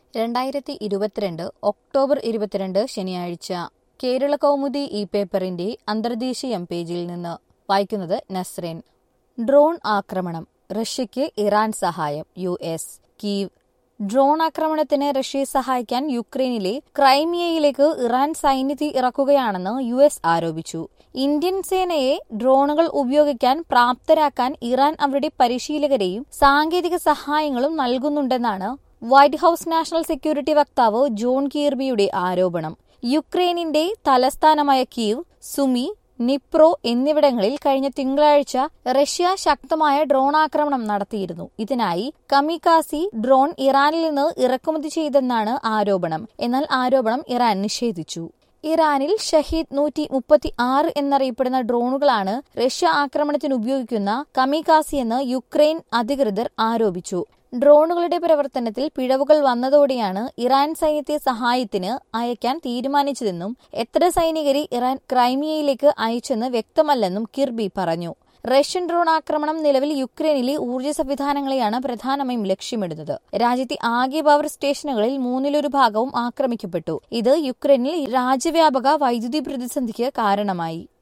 രണ്ടായിരത്തി ഇരുപത്തിരണ്ട് ഒക്ടോബർ ഇരുപത്തിരണ്ട് ശനിയാഴ്ച കേരള കൗമുദി ഈ പേപ്പറിന്റെ അന്തർദേശീയം പേജിൽ നിന്ന് വായിക്കുന്നത് നസ്രീൻ ഡ്രോൺ ആക്രമണം റഷ്യയ്ക്ക് ഇറാൻ സഹായം യു എസ് കീവ് ഡ്രോൺ ആക്രമണത്തിന് റഷ്യയെ സഹായിക്കാൻ യുക്രൈനിലെ ക്രൈമിയയിലേക്ക് ഇറാൻ സൈന്യത്തെ ഇറക്കുകയാണെന്ന് യു എസ് ആരോപിച്ചു ഇന്ത്യൻ സേനയെ ഡ്രോണുകൾ ഉപയോഗിക്കാൻ പ്രാപ്തരാക്കാൻ ഇറാൻ അവരുടെ പരിശീലകരെയും സാങ്കേതിക സഹായങ്ങളും നൽകുന്നുണ്ടെന്നാണ് വൈറ്റ് ഹൌസ് നാഷണൽ സെക്യൂരിറ്റി വക്താവ് ജോൺ കീർബിയുടെ ആരോപണം യുക്രൈനിന്റെ തലസ്ഥാനമായ കീവ് സുമി നിപ്രോ എന്നിവിടങ്ങളിൽ കഴിഞ്ഞ തിങ്കളാഴ്ച റഷ്യ ശക്തമായ ഡ്രോൺ ആക്രമണം നടത്തിയിരുന്നു ഇതിനായി കമികാസി ഡ്രോൺ ഇറാനിൽ നിന്ന് ഇറക്കുമതി ചെയ്തെന്നാണ് ആരോപണം എന്നാൽ ആരോപണം ഇറാൻ നിഷേധിച്ചു ഇറാനിൽ ഷഹീദ് നൂറ്റി മുപ്പത്തി ആറ് എന്നറിയപ്പെടുന്ന ഡ്രോണുകളാണ് റഷ്യ ആക്രമണത്തിന് ഉപയോഗിക്കുന്ന കമികാസി എന്ന് യുക്രൈൻ അധികൃതർ ആരോപിച്ചു ഡ്രോണുകളുടെ പ്രവർത്തനത്തിൽ പിഴവുകൾ വന്നതോടെയാണ് ഇറാൻ സൈന്യത്തെ സഹായത്തിന് അയക്കാൻ തീരുമാനിച്ചതെന്നും എത്ര സൈനികരെ ഇറാൻ ക്രൈമിയയിലേക്ക് അയച്ചെന്ന് വ്യക്തമല്ലെന്നും കിർബി പറഞ്ഞു റഷ്യൻ ഡ്രോൺ ആക്രമണം നിലവിൽ യുക്രൈനിലെ ഊർജ്ജ സംവിധാനങ്ങളെയാണ് പ്രധാനമായും ലക്ഷ്യമിടുന്നത് രാജ്യത്തെ ആകെ പവർ സ്റ്റേഷനുകളിൽ മൂന്നിലൊരു ഭാഗവും ആക്രമിക്കപ്പെട്ടു ഇത് യുക്രൈനിൽ രാജ്യവ്യാപക വൈദ്യുതി പ്രതിസന്ധിക്ക് കാരണമായി